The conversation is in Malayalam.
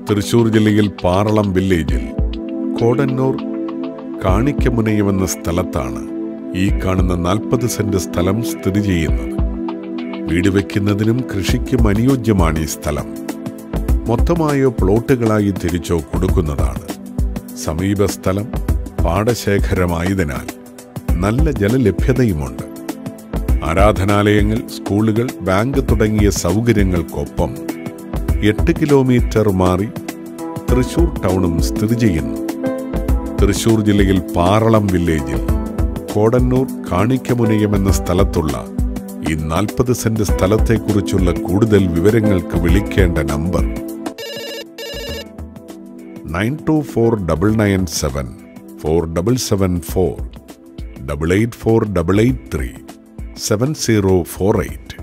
തൃശൂർ ജില്ലയിൽ പാറളം വില്ലേജിൽ കോടന്നൂർ കാണിക്കമുനയമെന്ന സ്ഥലത്താണ് ഈ കാണുന്ന നാൽപ്പത് സെന്റ് സ്ഥലം സ്ഥിതി ചെയ്യുന്നത് വീട് വയ്ക്കുന്നതിനും കൃഷിക്കും അനുയോജ്യമാണ് ഈ സ്ഥലം മൊത്തമായോ പ്ലോട്ടുകളായി തിരിച്ചോ കൊടുക്കുന്നതാണ് സമീപ സ്ഥലം പാടശേഖരമായതിനാൽ നല്ല ജലലഭ്യതയുമുണ്ട് ആരാധനാലയങ്ങൾ സ്കൂളുകൾ ബാങ്ക് തുടങ്ങിയ സൗകര്യങ്ങൾക്കൊപ്പം എട്ട് കിലോമീറ്റർ മാറി തൃശൂർ ടൗണും സ്ഥിതി ചെയ്യുന്നു തൃശൂർ ജില്ലയിൽ പാറളം വില്ലേജിൽ കോടന്നൂർ കാണിക്കമുനയം എന്ന സ്ഥലത്തുള്ള ഈ നാൽപ്പത് സെന്റ് സ്ഥലത്തെക്കുറിച്ചുള്ള കൂടുതൽ വിവരങ്ങൾക്ക് വിളിക്കേണ്ട number nine two four double nine seven four double seven four double eight four double eight three seven zero four eight